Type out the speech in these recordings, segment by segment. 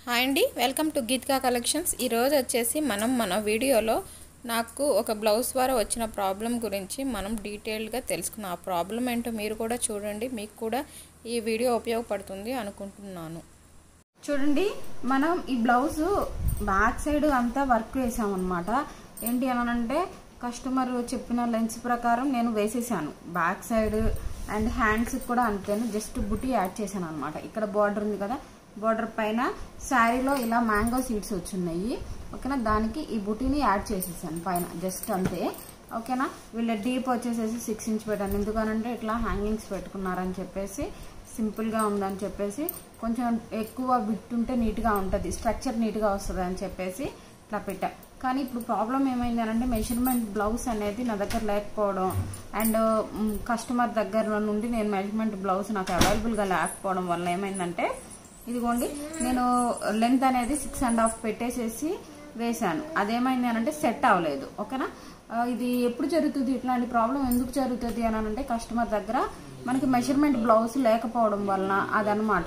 hi అండి welcome to గీత్కా collections ఈరోజు వచ్చేసి మనం మన వీడియోలో నాకు ఒక బ్లౌజ్ ద్వారా వచ్చిన ప్రాబ్లం గురించి మనం డీటెయిల్డ్గా తెలుసుకున్నాం ఆ ప్రాబ్లం ఏంటో మీరు కూడా చూడండి మీకు కూడా ఈ వీడియో ఉపయోగపడుతుంది అనుకుంటున్నాను చూడండి మనం ఈ బ్లౌజ్ బ్యాక్ సైడ్ అంతా వర్క్ వేసామన్నమాట ఏంటి అని అంటే కస్టమర్ చెప్పిన లెన్స్ ప్రకారం నేను వేసేసాను బ్యాక్ సైడ్ అండ్ హ్యాండ్స్ కూడా అంతేను జస్ట్ బుట్టి యాడ్ చేశాను అనమాట ఇక్కడ బార్డర్ ఉంది కదా బార్డర్ పైన శారీలో ఇలా మ్యాంగో సీడ్స్ వచ్చున్నాయి ఓకేనా దానికి ఈ బుటీని యాడ్ చేసేసాను పైన జస్ట్ అంతే ఓకేనా వీళ్ళ డీప్ వచ్చేసేసి సిక్స్ ఇంచ్ పెట్టాను ఎందుకనంటే ఇట్లా హ్యాంగింగ్స్ పెట్టుకున్నారని చెప్పేసి సింపుల్గా ఉందని చెప్పేసి కొంచెం ఎక్కువ బిట్ ఉంటే నీట్గా ఉంటుంది స్ట్రక్చర్ నీట్గా వస్తుంది అని చెప్పేసి ఇట్లా పెట్టా కానీ ఇప్పుడు ప్రాబ్లం ఏమైంది అంటే మెజర్మెంట్ బ్లౌజ్ అనేది నా దగ్గర లేకపోవడం అండ్ కస్టమర్ దగ్గర నుండి నేను మెజర్మెంట్ బ్లౌజ్ నాకు అవైలబుల్గా లేకపోవడం వల్ల ఏమైందంటే ఇదిగోండి నేను లెంత్ అనేది సిక్స్ అండ్ హాఫ్ పెట్టేసేసి వేశాను అదేమైంది అని అంటే సెట్ అవ్వలేదు ఓకేనా ఇది ఎప్పుడు జరుగుతుంది ఇట్లాంటి ప్రాబ్లం ఎందుకు జరుగుతుంది అని అంటే కస్టమర్ దగ్గర మనకి మెజర్మెంట్ బ్లౌజ్ లేకపోవడం వలన అదనమాట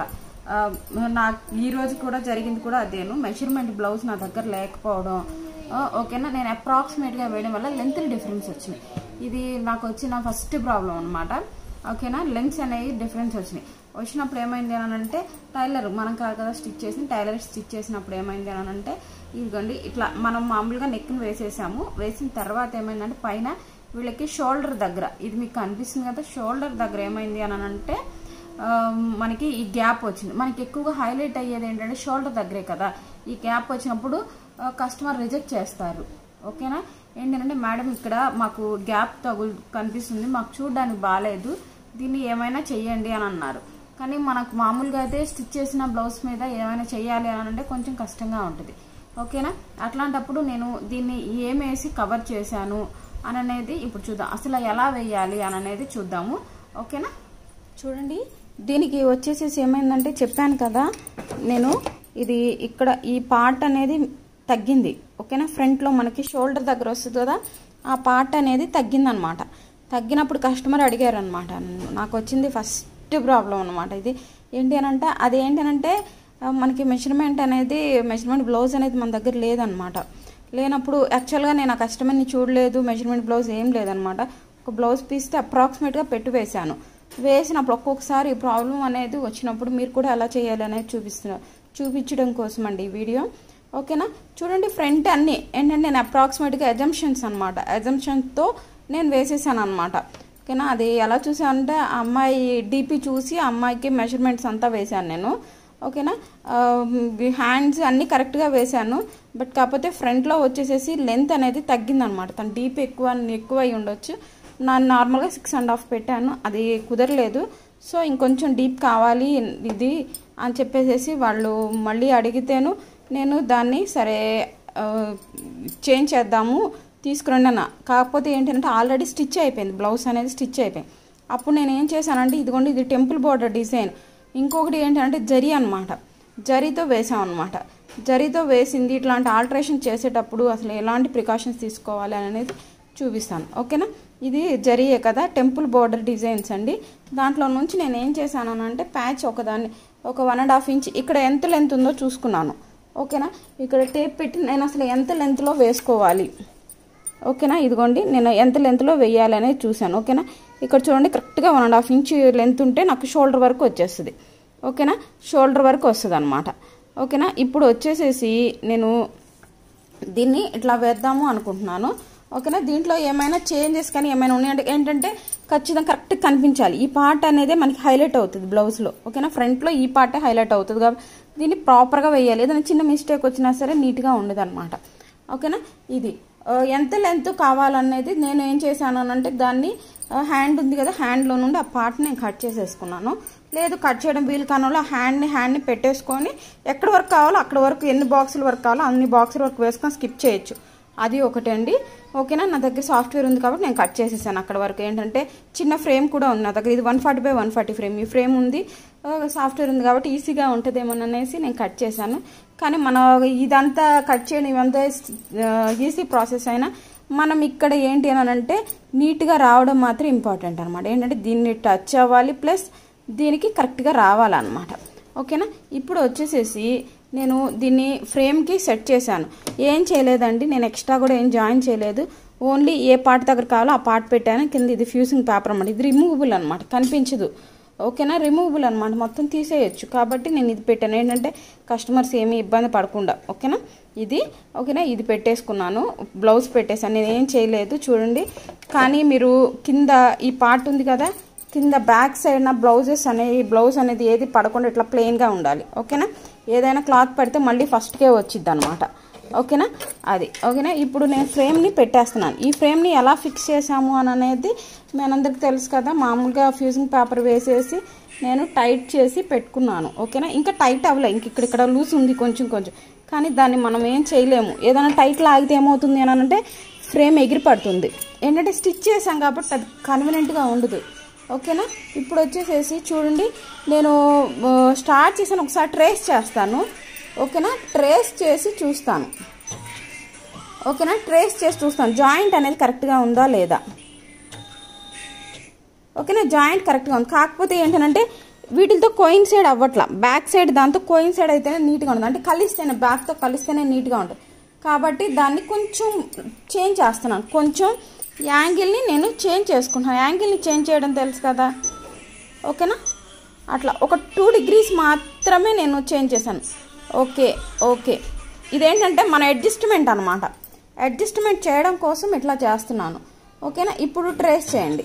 నాకు ఈ రోజు కూడా జరిగింది కూడా అదేను మెజర్మెంట్ బ్లౌజ్ నా దగ్గర లేకపోవడం ఓకేనా నేను అప్రాక్సిమేట్గా వేయడం వల్ల లెంత్ డిఫరెన్స్ వచ్చినాయి ఇది నాకు వచ్చిన ఫస్ట్ ప్రాబ్లం అనమాట ఓకేనా లెంగ్స్ అనేవి డిఫరెన్స్ వచ్చినాయి వచ్చినప్పుడు ఏమైంది అని అంటే టైలర్ మనం కాదు కదా స్టిచ్ చేసి టైలర్ స్టిచ్ చేసినప్పుడు ఏమైంది అని అంటే ఇదిగోండి ఇట్లా మనం మామూలుగా నెక్ని వేసేసాము వేసిన తర్వాత ఏమైందంటే పైన వీళ్ళకి షోల్డర్ దగ్గర ఇది మీకు కనిపిస్తుంది కదా షోల్డర్ దగ్గర ఏమైంది అని అంటే మనకి ఈ గ్యాప్ వచ్చింది మనకి ఎక్కువగా హైలైట్ అయ్యేది ఏంటంటే షోల్డర్ దగ్గరే కదా ఈ గ్యాప్ వచ్చినప్పుడు కస్టమర్ రిజెక్ట్ చేస్తారు ఓకేనా ఏంటంటే మేడం ఇక్కడ మాకు గ్యాప్ తగులు కనిపిస్తుంది మాకు చూడడానికి బాగాలేదు దీన్ని ఏమైనా చెయ్యండి అని అన్నారు కానీ మనకు మామూలుగా అయితే స్టిచ్ చేసిన బ్లౌజ్ మీద ఏమైనా చెయ్యాలి అని అంటే కొంచెం కష్టంగా ఉంటుంది ఓకేనా అట్లాంటప్పుడు నేను దీన్ని ఏమేసి కవర్ చేశాను అని అనేది ఇప్పుడు చూద్దాం అసలు ఎలా వేయాలి అని అనేది చూద్దాము ఓకేనా చూడండి దీనికి వచ్చేసేసి ఏమైందంటే చెప్పాను కదా నేను ఇది ఇక్కడ ఈ పార్ట్ అనేది తగ్గింది ఓకేనా ఫ్రంట్లో మనకి షోల్డర్ దగ్గర వస్తుంది కదా ఆ పార్ట్ అనేది తగ్గిందనమాట తగ్గినప్పుడు కస్టమర్ అడిగారు అనమాట నాకు వచ్చింది ఫస్ట్ ప్రాబ్లం అనమాట ఇది ఏంటి అని అంటే అది ఏంటి అంటే మనకి మెజర్మెంట్ అనేది మెజర్మెంట్ బ్లౌజ్ అనేది మన దగ్గర లేదనమాట లేనప్పుడు యాక్చువల్గా నేను ఆ కస్టమర్ని చూడలేదు మెజర్మెంట్ బ్లౌజ్ ఏం లేదనమాట ఒక బ్లౌజ్ పీస్తే అప్రాక్సిమేట్గా పెట్టి వేశాను వేసినప్పుడు ఒక్కొక్కసారి ప్రాబ్లం అనేది వచ్చినప్పుడు మీరు కూడా ఎలా చేయాలి అనేది చూపిస్తున్నారు చూపించడం కోసం అండి ఈ వీడియో ఓకేనా చూడండి ఫ్రంట్ అన్ని ఏంటంటే నేను అప్రాక్సిమేట్గా ఎజంప్షన్స్ అనమాట ఎజంప్షన్తో నేను వేసేసాను అనమాట ఓకేనా అది ఎలా చూసానంటే అమ్మాయి డీపీ చూసి అమ్మాయికి మెజర్మెంట్స్ అంతా వేశాను నేను ఓకేనా హ్యాండ్స్ అన్నీ కరెక్ట్గా వేశాను బట్ కాకపోతే ఫ్రంట్లో వచ్చేసేసి లెంత్ అనేది తగ్గిందనమాట తన డీప్ ఎక్కువ ఎక్కువ అయి ఉండొచ్చు నేను నార్మల్గా సిక్స్ అండ్ హాఫ్ పెట్టాను అది కుదరలేదు సో ఇంకొంచెం డీప్ కావాలి ఇది అని చెప్పేసి వాళ్ళు మళ్ళీ అడిగితేను నేను దాన్ని సరే చేంజ్ చేద్దాము తీసుకురండి అన్న కాకపోతే ఏంటంటే ఆల్రెడీ స్టిచ్ అయిపోయింది బ్లౌజ్ అనేది స్టిచ్ అయిపోయింది అప్పుడు నేను ఏం చేశానంటే ఇదిగోండి ఇది టెంపుల్ బోర్డర్ డిజైన్ ఇంకొకటి ఏంటంటే జరీ అనమాట జరీతో వేసాం అనమాట జరీతో వేసింది ఇట్లాంటి ఆల్టరేషన్ చేసేటప్పుడు అసలు ఎలాంటి ప్రికాషన్స్ తీసుకోవాలి అనేది చూపిస్తాను ఓకేనా ఇది జరిగే కదా టెంపుల్ బోర్డర్ డిజైన్స్ అండి దాంట్లో నుంచి నేను ఏం చేశాను అంటే ప్యాచ్ ఒకదాన్ని ఒక వన్ అండ్ హాఫ్ ఇంచ్ ఇక్కడ ఎంత లెంత్ ఉందో చూసుకున్నాను ఓకేనా ఇక్కడ టేప్ పెట్టి నేను అసలు ఎంత లెంత్లో వేసుకోవాలి ఓకేనా ఇదిగోండి నేను ఎంత లెంత్లో వేయాలి అనేది చూశాను ఓకేనా ఇక్కడ చూడండి కరెక్ట్గా one and half inch length ఉంటే నాకు షోల్డర్ వరకు వచ్చేస్తుంది ఓకేనా షోల్డర్ వరకు వస్తుంది అనమాట ఓకేనా ఇప్పుడు వచ్చేసేసి నేను దీన్ని ఇట్లా వేద్దాము అనుకుంటున్నాను ఓకేనా దీంట్లో ఏమైనా చేంజెస్ కానీ ఏమైనా ఉన్నాయంటే ఏంటంటే ఖచ్చితంగా కరెక్ట్ కనిపించాలి ఈ పార్ట్ అనేది మనకి హైలైట్ అవుతుంది బ్లౌజ్లో ఓకేనా ఫ్రంట్లో ఈ పార్టే హైలైట్ అవుతుంది కాబట్టి దీన్ని ప్రాపర్గా వేయాలి ఏదైనా చిన్న మిస్టేక్ వచ్చినా సరే నీట్గా ఉండదు అనమాట ఓకేనా ఇది ఎంత లెంత్ కావాలనేది నేను ఏం చేశాను అంటే దాన్ని హ్యాండ్ ఉంది కదా హ్యాండ్లో నుండి ఆ పార్ట్ నేను కట్ చేసేసుకున్నాను లేదు కట్ చేయడం వీలు కానోళ్ళు ఆ హ్యాండ్ని హ్యాండ్ని పెట్టేసుకొని ఎక్కడి వరకు కావాలో అక్కడ వరకు ఎన్ని బాక్సుల వరకు కావాలో అన్ని బాక్సుల వరకు వేసుకొని స్కిప్ చేయొచ్చు అది ఒకటి అండి ఓకేనా నా దగ్గర సాఫ్ట్వేర్ ఉంది కాబట్టి నేను కట్ చేసేసాను అక్కడ వరకు ఏంటంటే చిన్న ఫ్రేమ్ కూడా ఉంది నా దగ్గర ఇది one forty by one forty frame ఈ ఫ్రేమ్ ఉంది సాఫ్ట్వేర్ ఉంది కాబట్టి ఈజీగా ఉంటుందేమో అనేసి నేను కట్ చేశాను కానీ మన ఇదంతా కట్ చేయడం ఇవంతా ఈజీ ప్రాసెస్ అయినా మనం ఇక్కడ ఏంటి అని అంటే నీట్గా రావడం మాత్రం ఇంపార్టెంట్ అనమాట ఏంటంటే దీన్ని టచ్ అవ్వాలి ప్లస్ దీనికి కరెక్ట్గా రావాలన్నమాట ఓకేనా ఇప్పుడు వచ్చేసేసి నేను దీన్ని ఫ్రేమ్కి సెట్ చేశాను ఏం చేయలేదండి నేను ఎక్స్ట్రా కూడా ఏం జాయిన్ చేయలేదు ఓన్లీ ఏ పార్ట్ దగ్గర కావాలో ఆ పార్ట్ పెట్టాను కింద ఇది ఫ్యూసింగ్ పేపర్ అనమాట ఇది రిమూవబుల్ అనమాట కనిపించదు ఓకేనా రిమూవబుల్ అనమాట మొత్తం తీసేయచ్చు కాబట్టి నేను ఇది పెట్టాను ఏంటంటే కస్టమర్స్ ఏమీ ఇబ్బంది పడకుండా ఓకేనా ఇది ఓకేనా ఇది పెట్టేసుకున్నాను బ్లౌజ్ పెట్టేసాను నేను ఏం చేయలేదు చూడండి కానీ మీరు కింద ఈ పార్ట్ ఉంది కదా కింద బ్యాక్ సైడ్ నా బ్లౌజెస్ అనేవి బ్లౌజ్ అనేది ఏది పడకుండా ఇట్లా ప్లెయిన్గా ఉండాలి ఓకేనా ఏదైనా క్లాత్ పడితే మళ్ళీ ఫస్ట్కే వచ్చింది అనమాట ఓకేనా అది ఓకేనా ఇప్పుడు నేను ఫ్రేమ్ని పెట్టేస్తున్నాను ఈ ఫ్రేమ్ని ఎలా ఫిక్స్ చేసాము అని అనేది మనందరికి తెలుసు కదా మామూలుగా ఫ్యూజింగ్ పేపర్ వేసేసి నేను టైట్ చేసి పెట్టుకున్నాను ఓకేనా ఇంకా టైట్ అవ్వలే ఇంక ఇక్కడ ఇక్కడ లూజ్ ఉంది కొంచెం కొంచెం కానీ దాన్ని మనం ఏం చేయలేము ఏదైనా టైట్ లాగితే ఏమవుతుంది అని అంటే ఫ్రేమ్ ఎగిరి పడుతుంది ఏంటంటే స్టిచ్ చేసాం కాబట్టి అది కన్వీనియంట్గా ఉండదు ఓకేనా ఇప్పుడు వచ్చేసేసి చూడండి నేను ఆ, స్టార్ట్ చేసాను ఒకసారి ట్రేస్ చేస్తాను ఓకేనా ట్రేస్ చేసి చూస్తాను ఓకేనా ట్రేస్ చేసి చూస్తాను జాయింట్ అనేది కరెక్ట్గా ఉందా లేదా ఓకేనా జాయింట్ కరెక్ట్గా ఉంది కాకపోతే ఏంటంటే వీటితో కోయిన్సైడ్ అవ్వట్లా బ్యాక్ సైడ్ దాంతో కోయిన్సైడ్ అయితేనే నీట్గా ఉంటుంది అంటే కలిస్తేనే బ్యాక్తో కలిస్తేనే నీట్గా ఉంటుంది కాబట్టి దాన్ని కొంచెం చేంజ్ చేస్తున్నాను కొంచెం యాంగిల్ని నేను చేంజ్ చేసుకుంటున్నాను యాంగిల్ని చేంజ్ చేయడం తెలుసు కదా ఓకేనా అట్లా ఒక టూ డిగ్రీస్ మాత్రమే నేను చేంజ్ చేశాను ఓకే ఓకే ఇదేంటంటే మన అడ్జస్ట్మెంట్ అనమాట అడ్జస్ట్మెంట్ చేయడం కోసం ఇట్లా చేస్తున్నాను ఓకేనా ఇప్పుడు ట్రేస్ చేయండి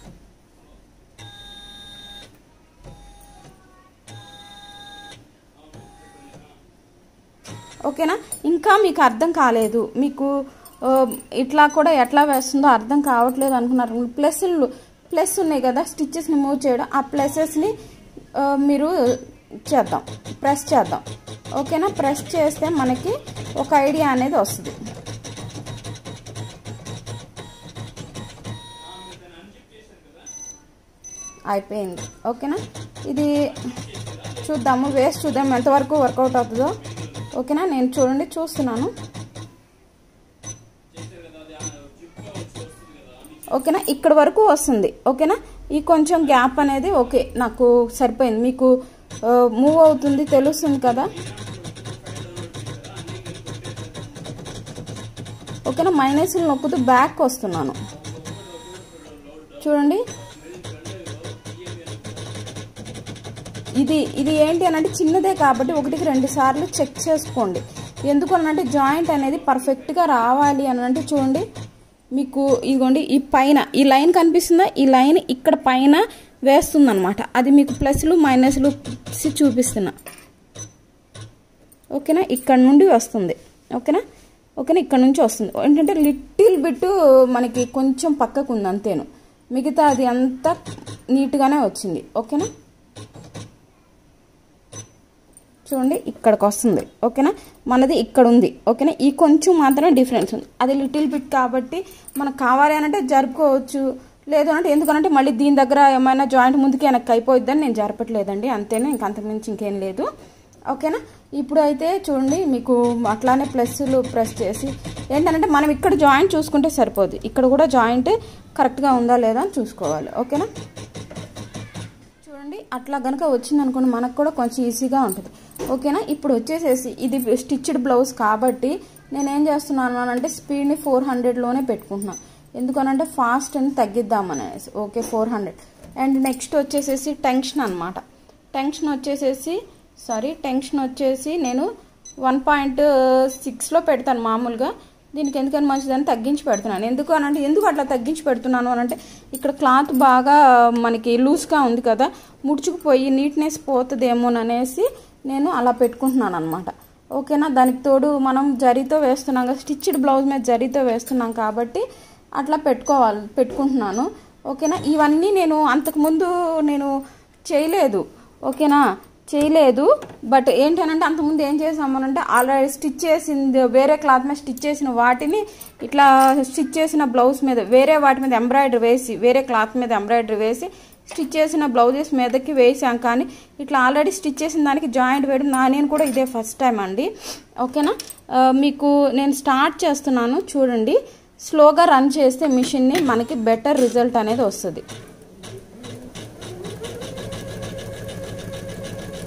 ఓకేనా ఇంకా మీకు అర్థం కాలేదు మీకు ఆ, ఇట్లా కూడా ఎట్లా వేస్తుందో అర్థం కావట్లేదు అనుకున్నారు ప్లస్లు ప్లస్ ఉన్నాయి కదా స్టిచ్చెస్ని మూవ్ చేయడం ఆ ప్లసెస్ని మీరు చేద్దాం ప్రెస్ చేద్దాం ఓకేనా ప్రెస్ చేస్తే మనకి ఒక ఐడియా అనేది వస్తుంది అయిపోయింది ఓకేనా ఇది చూద్దాము వేస్ట్ చూద్దాం ఎంతవరకు వర్కౌట్ అవుతుందో ఓకేనా నేను చూడండి చూస్తున్నాను ఓకేనా ఇక్కడ వరకు వస్తుంది ఓకేనా ఈ కొంచెం గ్యాప్ అనేది ఓకే నాకు సరిపోయింది మీకు మూవ్ అవుతుంది తెలుస్తుంది కదా ఓకేనా మైనస్లు నొక్కుతూ బ్యాక్ వస్తున్నాను చూడండి ఇది ఇది ఏంటి అని అంటే చిన్నదే కాబట్టి ఒకటికి రెండు సార్లు చెక్ చేసుకోండి ఎందుకు అనంటే జాయింట్ అనేది పర్ఫెక్ట్గా రావాలి అని అంటే చూడండి మీకు ఇదిగోండి ఈ పైన ఈ లైన్ కనిపిస్తుందా ఈ లైన్ ఇక్కడ పైన వేస్తుందన్నమాట అది మీకు ప్లస్లు మైనస్లు చూపిస్తున్నా ఓకేనా ఇక్కడ నుండి వస్తుంది ఓకేనా ఓకేనా ఇక్కడ నుంచి వస్తుంది ఏంటంటే లిటిల్ బిట్ మనకి కొంచెం పక్కకు ఉంది అంతేను మిగతా అది అంతా నీట్గానే వచ్చింది ఓకేనా చూడండి ఇక్కడికి వస్తుంది ఓకేనా మనది ఇక్కడ ఉంది ఓకేనా ఈ కొంచెం మాత్రమే డిఫరెన్స్ ఉంది అది లిటిల్ బిట్ కాబట్టి మనకు కావాలి అని అంటే జరుపుకోవచ్చు లేదు అంటే ఎందుకనంటే మళ్ళీ దీని దగ్గర ఏమైనా జాయింట్ ముందుకి వెనక్కి అయిపోయిద్దని నేను జరపట్లేదండి అంతేనే ఇంక అంతకుమించి ఇంకేం లేదు ఓకేనా ఇప్పుడు అయితే చూడండి మీకు అట్లానే ప్లస్లు ప్రెస్ చేసి ఏంటంటే మనం ఇక్కడ జాయింట్ చూసుకుంటే సరిపోదు ఇక్కడ కూడా జాయింట్ కరెక్ట్గా ఉందా లేదా అని చూసుకోవాలి ఓకేనా చూడండి అట్లా కనుక వచ్చింది అనుకోండి మనకు కూడా కొంచెం ఈజీగా ఉంటుంది ఓకేనా ఇప్పుడు వచ్చేసేసి ఇది స్టిచ్డ్ బ్లౌజ్ కాబట్టి నేను ఏం చేస్తున్నాను అని అంటే స్పీడ్ని ఫోర్ హండ్రెడ్లోనే పెట్టుకుంటున్నాను ఎందుకనంటే ఫాస్ట్ అని తగ్గిద్దామనేసి okay four hundred and next వచ్చేసేసి టెన్షన్ అనమాట టెన్షన్ వచ్చేసేసి సారీ టెన్షన్ వచ్చేసి నేను వన్ పాయింట్ సిక్స్లో పెడతాను మామూలుగా దీనికి ఎందుకని మంచిదని తగ్గించి పెడుతున్నాను ఎందుకు అని అంటే ఎందుకు అట్లా తగ్గించి పెడుతున్నాను అని అంటే ఇక్కడ క్లాత్ బాగా మనకి లూజ్గా ఉంది కదా ముడుచుకుపోయి నీట్నెస్ పోతుందేమోననేసి నేను అలా పెట్టుకుంటున్నాను అనమాట ఓకేనా దానికి తోడు మనం జరీతో వేస్తున్నాం కదా స్టిచ్డ్ బ్లౌజ్ మీద జరీతో వేస్తున్నాం కాబట్టి అట్లా పెట్టుకోవాలి పెట్టుకుంటున్నాను ఓకేనా ఇవన్నీ నేను అంతకుముందు నేను చేయలేదు ఓకేనా చేయలేదు బట్ ఏంటనంటే అంతకుముందు ఏం చేసామనంటే ఆల్రెడీ స్టిచ్ చేసింది వేరే క్లాత్ మీద స్టిచ్ చేసిన వాటిని ఇట్లా స్టిచ్ చేసిన బ్లౌజ్ మీద వేరే వాటి మీద ఎంబ్రాయిడరీ వేసి వేరే క్లాత్ మీద ఎంబ్రాయిడరీ వేసి స్టిచ్ చేసిన బ్లౌజెస్ మీదకి వేసాం కానీ ఇట్లా ఆల్రెడీ స్టిచ్ చేసిన దానికి జాయింట్ వేయడం నా నేను కూడా ఇదే ఫస్ట్ టైం అండి ఓకేనా ఆ, మీకు నేను స్టార్ట్ చేస్తున్నాను చూడండి స్లోగా రన్ చేస్తే మిషన్ని మనకి బెటర్ రిజల్ట్ అనేది వస్తుంది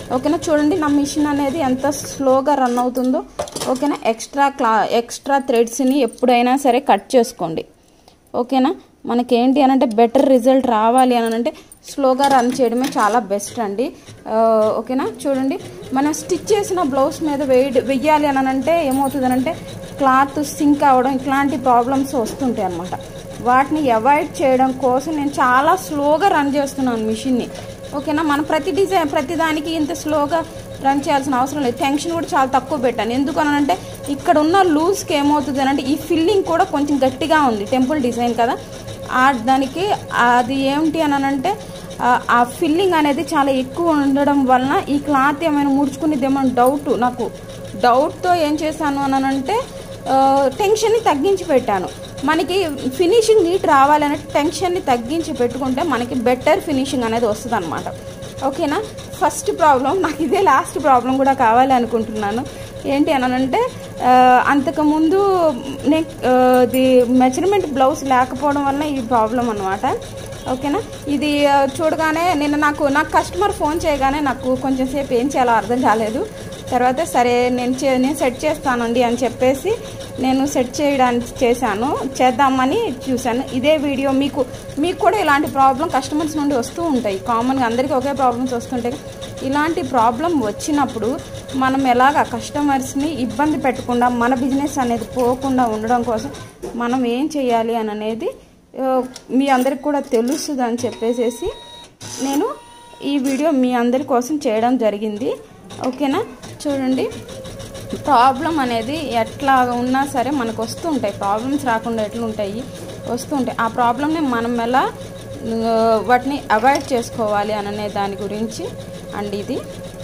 ఓకేనా చూడండి నా మిషన్ అనేది ఎంత స్లోగా రన్ అవుతుందో ఓకేనా ఎక్స్ట్రా క్లా ఎక్స్ట్రా థ్రెడ్స్ని ఎప్పుడైనా సరే కట్ చేసుకోండి ఓకేనా మనకేంటి అని అంటే బెటర్ రిజల్ట్ రావాలి అని అంటే స్లోగా రన్ చేయడమే చాలా బెస్ట్ అండి ఆ, ఓకేనా చూడండి మనం స్టిచ్ చేసిన బ్లౌజ్ మీద వేయ వెయ్యాలి అని అంటే ఏమవుతుంది అంటే క్లాత్ సింక్ అవ్వడం ఇట్లాంటి ప్రాబ్లమ్స్ వస్తుంటాయి అనమాట వాటిని అవాయిడ్ చేయడం కోసం నేను చాలా స్లోగా రన్ చేస్తున్నాను మిషన్ని ఓకేనా మనం ప్రతి డిజైన్ ప్రతి దానికి ఇంత స్లోగా రన్ చేయాల్సిన అవసరం లేదు టెన్షన్ కూడా చాలా తక్కువ పెట్టాను ఎందుకు అని అంటే ఇక్కడ ఉన్న లూజ్కి ఏమవుతుంది అని అంటే ఈ ఫిల్లింగ్ కూడా కొంచెం గట్టిగా ఉంది టెంపుల్ డిజైన్ కదా ఆ దానికి అది ఏమిటి అని అంటే ఆ- ఆ ఫిల్లింగ్ అనేది చాలా ఎక్కువ ఉండడం వలన ఈ క్లాత్ ఏమైనా ముడుచుకునేదేమో డౌట్ నాకు డౌట్తో ఏం చేశాను అని అంటే టెన్షన్ని తగ్గించి పెట్టాను మనకి ఫినిషింగ్ నీట్ రావాలంటే టెన్షన్ని తగ్గించి పెట్టుకుంటే మనకి బెటర్ ఫినిషింగ్ అనేది వస్తుంది అనమాట ఓకేనా ఫస్ట్ ప్రాబ్లం నాకు ఇదే లాస్ట్ ప్రాబ్లం కూడా కావాలి అనుకుంటున్నాను ఏంటి అని అంటే ఆ, అంతకుముందు నేను ఇది మెజర్మెంట్ బ్లౌజ్ లేకపోవడం వల్ల ఈ ప్రాబ్లం అనమాట ఓకేనా ఇది ఆ, చూడగానే నిన్న నాకు నాకు కస్టమర్ ఫోన్ చేయగానే నాకు కొంచెం సేపు ఏం చేయాలో అర్థం కాలేదు తర్వాత సరే నేను చే నేను సెట్ చేస్తానండి అని చెప్పేసి నేను సెట్ చేయడానికి చేశాను చేద్దామని చూశాను ఇదే వీడియో మీకు మీకు కూడా ఇలాంటి ప్రాబ్లం కస్టమర్స్ నుండి వస్తూ ఉంటాయి కామన్గా అందరికీ ఒకే ప్రాబ్లమ్స్ వస్తుంటాయి ఇలాంటి ప్రాబ్లం వచ్చినప్పుడు మనం ఎలాగ కస్టమర్స్ని ఇబ్బంది పెట్టకుండా మన బిజినెస్ అనేది పోకుండా ఉండడం కోసం మనం ఏం చేయాలి అని అనేది ఆ, మీ అందరికి కూడా తెలుస్తుంది అని చెప్పేసేసి నేను ఈ వీడియో మీ అందరి కోసం చేయడం జరిగింది ఓకేనా చూడండి ప్రాబ్లం అనేది ఎట్లా ఉన్నా సరే మనకు వస్తూ ఉంటాయి ప్రాబ్లమ్స్ రాకుండా ఎట్లుంటాయి వస్తూ ఉంటాయి ఆ ప్రాబ్లమ్ని మనం ఎలా ఆ, వాటిని అవాయిడ్ చేసుకోవాలి అననే దాని గురించి అండ్ ఇది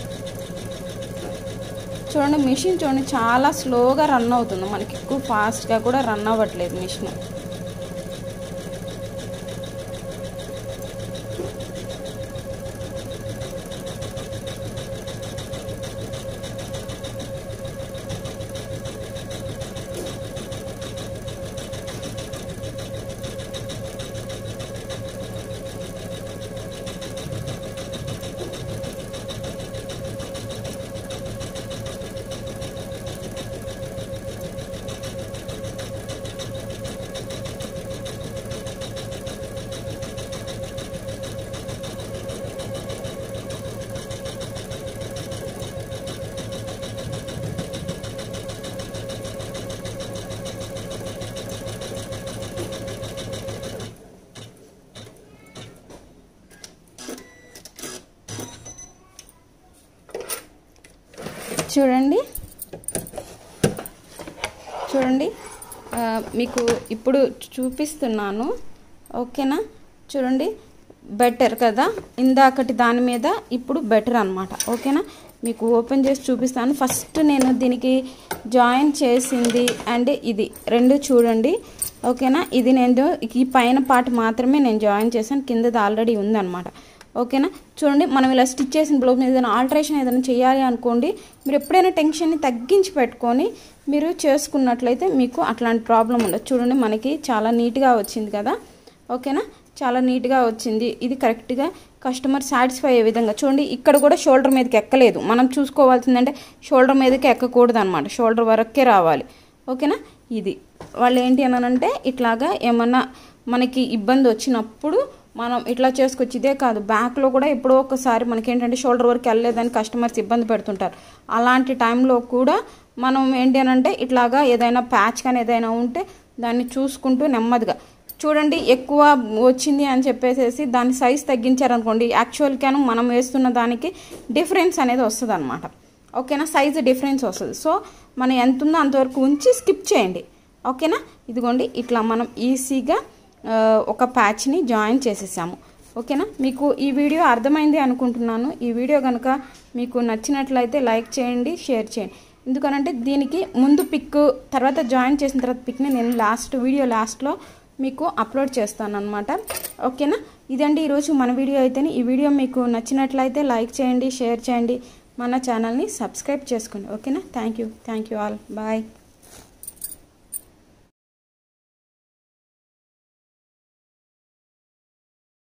చూడండి మిషన్ చూడండి చాలా స్లోగా రన్ అవుతుంది మనకి ఎక్కువ ఫాస్ట్గా కూడా రన్ అవ్వట్లేదు మిషన్ చూడండి చూడండి ఆ, మీకు ఇప్పుడు చూపిస్తున్నాను ఓకేనా చూడండి బెటర్ కదా ఇందాకటి దాని మీద ఇప్పుడు బెటర్ అనమాట ఓకేనా మీకు ఓపెన్ చేసి చూపిస్తాను ఫస్ట్ నేను దీనికి జాయిన్ చేసింది అండ్ ఇది రెండు చూడండి ఓకేనా ఇది నేను ఈ పైన పార్ట్ మాత్రమే నేను జాయిన్ చేశాను కిందది ఆల్రెడీ ఉందన్నమాట ఓకేనా చూడండి మనం ఇలా స్టిచ్ చేసిన బ్లౌజ్ మీద ఏదైనా ఆల్టరేషన్ ఏదైనా చేయాలి అనుకోండి మీరు ఎప్పుడైనా టెన్షన్ని తగ్గించి పెట్టుకొని మీరు చేసుకున్నట్లయితే మీకు అట్లాంటి ప్రాబ్లం ఉండదు చూడండి మనకి చాలా నీట్గా వచ్చింది కదా ఓకేనా చాలా నీట్గా వచ్చింది ఇది కరెక్ట్గా కస్టమర్ సాటిస్ఫై అయ్యే విధంగా చూడండి ఇక్కడ కూడా షోల్డర్ మీదకి ఎక్కలేదు మనం చూసుకోవాల్సిందంటే షోల్డర్ మీదకి ఎక్కకూడదు అనమాట షోల్డర్ వరకే రావాలి ఓకేనా ఇది వాళ్ళు ఏంటి అనంటే ఇట్లాగా ఏమన్నా మనకి ఇబ్బంది వచ్చినప్పుడు మనం ఇట్లా చేసుకోవచ్చు ఇదే కాదు బ్యాక్లో కూడా ఎప్పుడో ఒకసారి మనకి ఏంటంటే షోల్డర్ వరకు వెళ్ళలేదని కస్టమర్స్ ఇబ్బంది పెడుతుంటారు అలాంటి టైంలో కూడా మనం ఏంటి అనంటే ఇట్లాగా ఏదైనా ప్యాచ్ కానీ ఏదైనా ఉంటే దాన్ని చూసుకుంటూ నెమ్మదిగా చూడండి ఎక్కువ వచ్చింది అని చెప్పేసేసి దాని సైజ్ తగ్గించారనుకోండి యాక్చువల్గాను మనం వేస్తున్న దానికి డిఫరెన్స్ అనేది వస్తుంది అనమాట ఓకేనా సైజు డిఫరెన్స్ వస్తుంది సో మనం ఎంత ఉందో అంతవరకు ఉంచి స్కిప్ చేయండి ఓకేనా ఇదిగోండి ఇట్లా మనం ఈజీగా ఆ, ఒక ప్యాచ్ని జాయిన్ చేసేసాము ఓకేనా మీకు ఈ వీడియో అర్థమైంది అనుకుంటున్నాను ఈ వీడియో కనుక మీకు నచ్చినట్లయితే లైక్ చేయండి షేర్ చేయండి ఎందుకనంటే దీనికి ముందు పిక్ తర్వాత జాయిన్ చేసిన తర్వాత పిక్ని నేను లాస్ట్ వీడియో లాస్ట్లో మీకు అప్లోడ్ చేస్తాను అనమాట ఓకేనా ఇదండి ఈరోజు మన వీడియో అయితేనే ఈ వీడియో మీకు నచ్చినట్లయితే లైక్ చేయండి షేర్ చేయండి మన ఛానల్ని సబ్స్క్రైబ్ చేసుకోండి ఓకేనా thank you thank you all bye